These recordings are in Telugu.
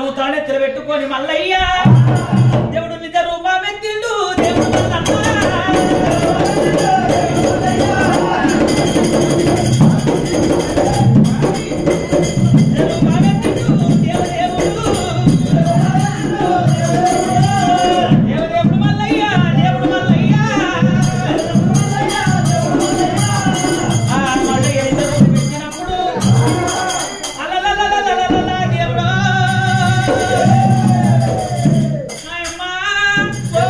నాలుగు తలెత్తులు పెట్టుకొని మల్లయ్య దేవుడు నిజ రూపమెత్తిండు దేవుడు మల్లన్న. రూపమెత్తిండు దేవదేవుడు. దేవదేవుడు మల్లయ్య, దేవుడు మల్లయ్య. ఆ మల్లయ్య ఇద్దరు పెట్టినప్పుడు అలలలలలలలల దేవుడా. నాయమ్మా, ఓ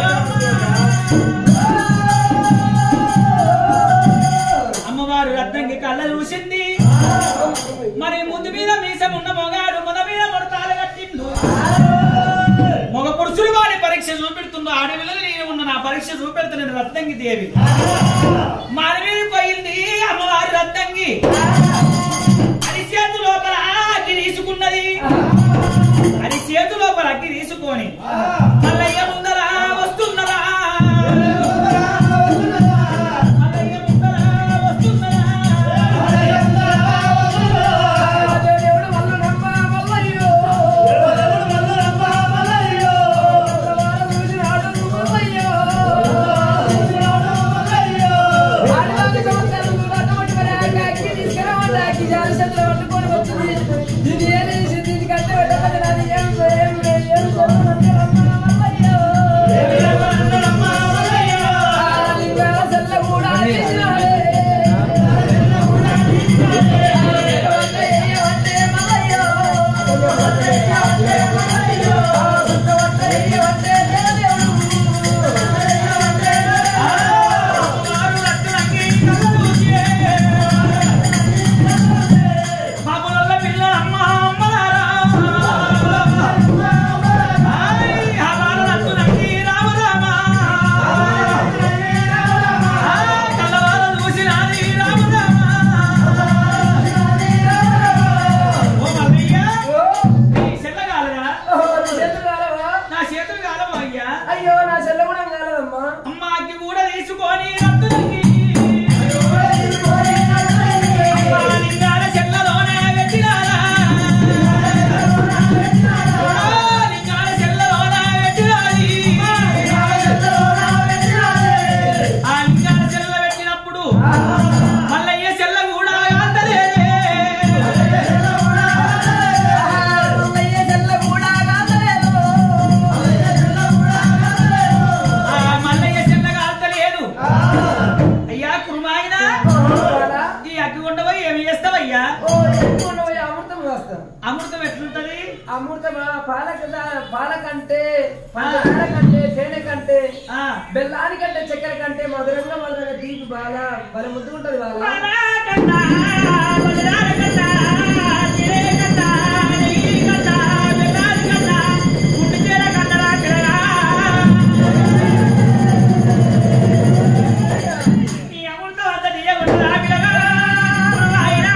అమ్మవారు రత్నంకి కళ్ళ చూసింది మరి ముందు మీద మీసం ఉన్న మొగాడు మొద మీద ముడతాలు కట్టిండు మగ పురుషుడు వాడి పరీక్ష చూపెడుతుండు ఆడపిల్లలు నేను ఉన్న నా పరీక్ష చూపెడుతున్నాను రత్నంగి దేవి మారి మీద పోయింది అమ్మవారి రత్నంగి అది చేతు లోపల అగ్గి తీసుకున్నది అది చేతు లోపల అగ్గి తీసుకొని మల్లయ్య ముందర వస్తున్నదా మల్లయ్య ముందర వస్తున్నదా దేవుడు వల్ల నమ్మ మల్లయ్యో భగవాను చూసినాడు మల్లయ్యో ఆడవాళ్ళ సంవత్సరాలు అటువంటి మరి ఆ అగ్గి తీసుకురావాలి అగ్గి జాలి చేతిలో పట్టుకొని వచ్చింది దీన్ని ఏం చేసి దీన్ని కట్టే పెట్టకపోతే నాది ఏం ఏం ఏం మల్లయ్యో ఆ లింగాల సెల్ల కూడా చేసినాడే బాబులల్ల పిల్లల అమ్మ అమ్మలారా ఆయ్ హవాల నట్టు నక్కి రామ రామ ఆయ్ కళ్ళవాల చూసినాది రామ రామ ఓ మల్లయ్య నీ చెల్ల కాలరా నా చేతులు కాలమా అయ్యా అయ్యో నా చెల్ల కూడా కాలదమ్మా అమ్మ అగ్గి కూడా తీసుకొని రత్తు నక్కి అమ్మ లింగాల చెల్లలోనే పెట్టినారా లింగాల చెల్లలోనే పెట్టినాది ఆ లింగాల చెల్ల పెట్టినప్పుడు మల్లయ్య చెల్ల కూడా అంతలేదే అయ్య చెల్ల కూడా కాలలేదు ఆ మల్లయ్య చెల్ల కాల్తలేదు అయ్యా కురుమాయన ఈ అగ్గి ఉండబోయి ఏమి చేస్తావయ్యా ఓ ఎక్కువ పోయి అమృతం వస్తాం అమృతం ఎట్లుంటది అమృతమా పాలక పాల కంటే పంచదార కంటే తేనె కంటే ఆ బెల్లాని కంటే చక్కెర కంటే మధురంగా మధురంగా తీపి బాగా బల ముద్దుకుంటది వాళ్ళ బాలాకన్నా, బలరాలకన్నా, తిరేకన్నా, నెయ్యికన్నా, బెల్లానికన్నా, పుట్టిచేర కన్నరా తిరగా. ఈ అమృతం అంత తీయగుంటుందా పిల్లగా? రాయిరా.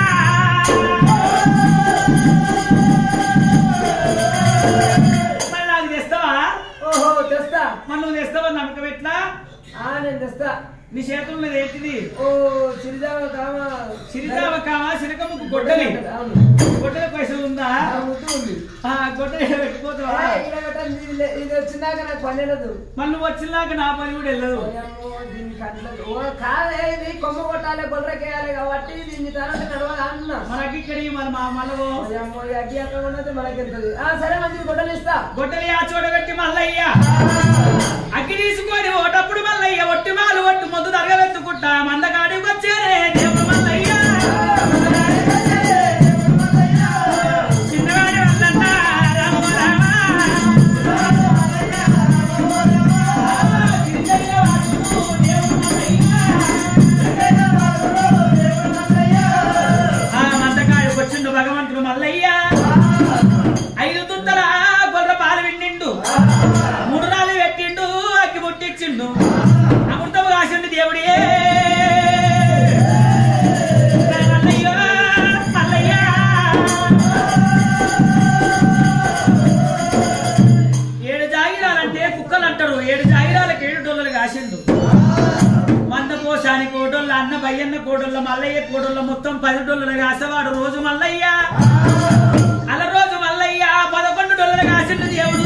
మరి నాకు తెస్తావా ఓహో తెస్తా మరి నువ్వు తెస్తావని నమ్మకం ఎట్లా ఆ నేను తెస్తా నీ చేతుల మీద ఏంటిది ఓ సిరిజావ కామ సిరిజావ కావా సిరకముకు గొడ్డలి అవును. గొడ్డలి పైసలు ఉందా ఆ ముద్దు ఉంది ఆ గొడ్డలి పెట్టుకోతావా ఏ, ఇక్కడ పెట్టాలి, ఇది లే- ఇది వచ్చినాక నాకు పని వెళ్ళదు మళ్ళీ నువ్వు వచ్చినాక నా పని కూడా వెళ్ళదు ఓయమ్మో, దీన్ని కంటలేదు. ఓ కాదే ఇది కొమ్మ కొట్టాలి గొర్రెకేయాలి కాబట్టి దీన్ని తర్వాత నడవాలి అన్నా మనకి ఇక్కడ మన మా మనవు ఓయమ్మో, ఈ అగ్గి అక్కడ ఉన్నది మనకెళ్తుంది ఆ సరే మంచిది గొడ్డలు ఇస్తా గొడ్డలి ఆ చోట పెట్టి మల్లయ్య అగ్గి తీసుకొని ఓటప్పుడు మల్లయ్య ఒట్టి మాలు ఒట్టు మొద్దు తరగబెట్టుకుంటా మందగాడికి వచ్చేనే దేవుడు మల్లయ్య చిన్నవాడి వల్లన్న రామ రామ చిన్నయ్య వాడు దేవుడు మల్లయ్య. ఆ మందగాడికి వచ్చిండు భగవంతుడు మల్లయ్య ఐదు తుత్తల గొర్రె పాలు విండిండు మూడు రాళ్ళు పెట్టిండు అగ్గి ముట్టించిండు అమృతం కాసిండు దేవుడే మల్లయ్య మల్లయ్య ఏడు జాగిరాలంటే కుక్కలు అంటారు ఏడు జాగిరాలకు ఏడు డొల్లలు కాసిండు మంద పోసాని కోడొల్ల అన్న బయ్యన్న కోడొల్ల మల్లయ్య కోడొల్ల మొత్తం పది డొల్లలు కాసేవాడు రోజు మల్లయ్య అల రోజు మల్లయ్య పదకొండు రోజులు కాసిండు దేవుడు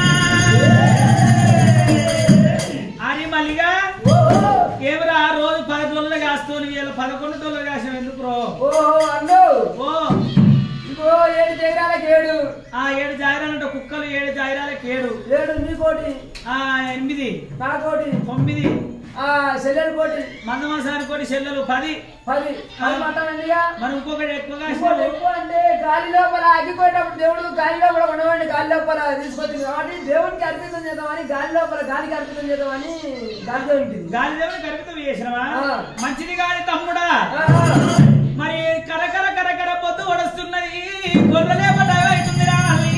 అని మళ్ళీగా ఏమరా ఆ రోజు పది రోజులు కాస్తూ వీళ్ళ పదకొండు రోజులు కాసిన ఎందుకు రో ఓహో అన్ను ఓ ఇంకో ఏడు జగరాలకు ఏడు ఆ ఏడు జాయిరాలంటే కుక్కలు ఏడు జాయిరాలకి ఏడు ఏడు నీ కోటి ఆ ఎనిమిది నా కోటి తొమ్మిది ఆ చెల్లెలు కోటి మందమాసానికి కోటి చెల్లెలు పది పది పది మాట్లాడండిగా మరి ఇంకొకటి ఎక్కువగా ఇంకోటి ఎక్కువ అంటే గాలి లోపల అగ్గిపోయేటప్పుడు దేవుడు గాలి లోపల ఉండవండి గాలి లోపల తీసుకొచ్చింది కాబట్టి దేవునికి అర్పితం చేద్దామని గాలి లోపల గాలికి అర్పితం చేద్దామని గాలి దేవునికి గాలి దేవుని కరిపితం చేసినవా ఆ. మంచిది కాని తమ్ముడా ఆ, మరి కరకర కరకర పొద్దు ఒడుస్తున్నది గొర్రెలే అవుతుంది రావాలి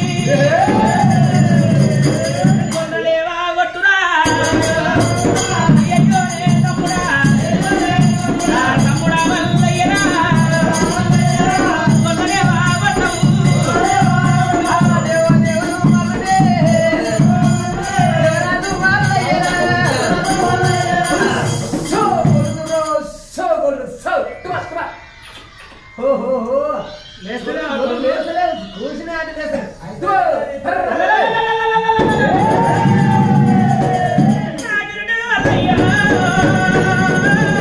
గొర్రెలేవా కొట్టురా అయ్యయ్యో రే తమ్ముడా నా తమ్ముడా వల్లయ్యరా గొర్రెలేవా కొట్టవు ఆ, దేవ దేవుడు మమ్మల్ని దేవరాజు మల్లయ్యరా. సో గొర్రెలు, సో గొర్రెలు, సో. తుమ, తుమ. హో, హో, హో. లేస్తలే గొర్రెలు లేస్తలేవు. కూర్చునే ఆట లేస్తలేవు. తుమ. నాగిరెడ్డి వల్లయ్యరా